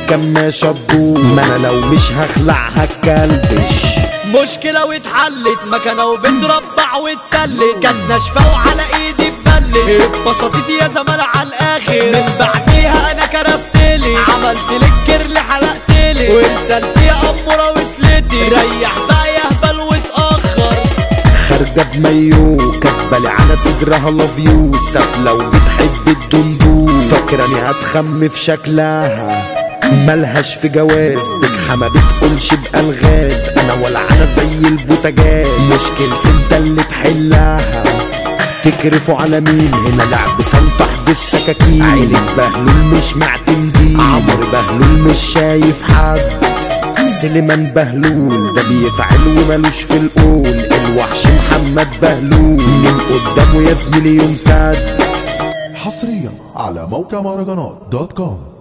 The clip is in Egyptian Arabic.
الكماشة تدور ما انا لو مش هخلع هتكلبش مشكلة واتحلت مكانة وبتربع واتلت كانت ناشفة وعلى ايدي ببلت اتبسطت يا زمان على الاخر من بعديها انا كرفتلي عملت لك كيرل حلقتلي ورسلت يا امورة وسلتي ريح بقى يهبل واتأخر خارجة بمايو كبالي على صدرها لاف يو سافلة وبتحب الدندو فاكراني هتخم في شكلها ملهاش في جواز بجحة ما بتقولش بألغاز انا ولعانة زي البوتاجاز مشكلتي انت اللي تحلها تكرفوا على مين هنا لعب سلطح بالسكاكين عيلة بهلول مش معتمدين عمرو بهلول مش شايف حد سليمان بهلول ده بيفعل ومالوش في القول الوحش محمد بهلول من قدامه يا زميلي يوم سد حصريا على موقع مهرجانات دوت كوم